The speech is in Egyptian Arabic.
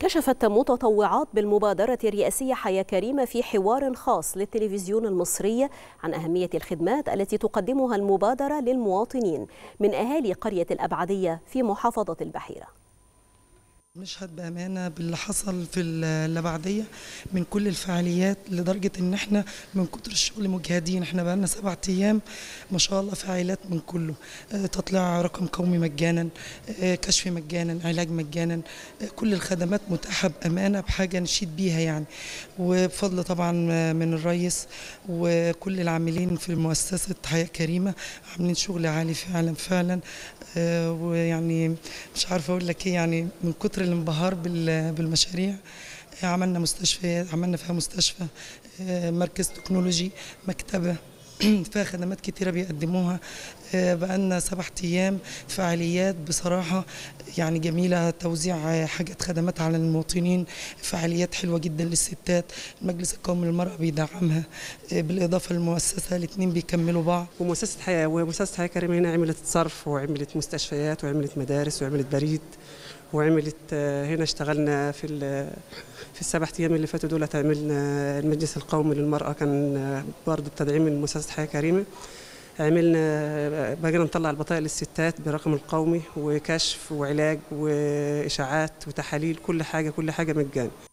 كشفت متطوعات بالمبادرة الرئاسية حياة كريمة في حوار خاص للتلفزيون المصري عن أهمية الخدمات التي تقدمها المبادرة للمواطنين من أهالي قرية الأبعدية في محافظة البحيرة نشهد بأمانة باللي حصل في اللبعدية من كل الفعاليات لدرجة إن إحنا من كتر الشغل مجهدين إحنا بقالنا سبعة أيام ما شاء الله فعاليات من كله آه، تطلع رقم قومي مجانا آه، كشف مجانا علاج مجانا آه، كل الخدمات متاحة بأمانة بحاجة نشيد بيها يعني وبفضل طبعا من الرئيس وكل العاملين في مؤسسة حياة كريمة عاملين شغل عالي فعلا فعلا ويعني مش عارفة أقول لك إيه يعني من كتر كتر الانبهار بالمشاريع عملنا مستشفيات عملنا فيها مستشفى مركز تكنولوجي مكتبه فيها خدمات كتيرة بيقدموها بقالنا سبع أيام فعاليات بصراحة يعني جميلة توزيع حاجات خدمات على المواطنين فعاليات حلوة جدا للستات المجلس القومي للمرأة بيدعمها بالإضافة للمؤسسة الاثنين بيكملوا بعض ومؤسسة حياة ومؤسسة حياة كريمة هنا عملت صرف وعملت مستشفيات وعملت مدارس وعملت بريد وعملت هنا اشتغلنا في في السبع ايام اللي فاتوا دولت عملنا المجلس القومي للمراه كان برضه بتدعيم من مؤسسه حياه كريمه عملنا بقينا نطلع البطايق للستات برقم القومي وكشف وعلاج واشاعات وتحاليل كل حاجه كل حاجه مجاني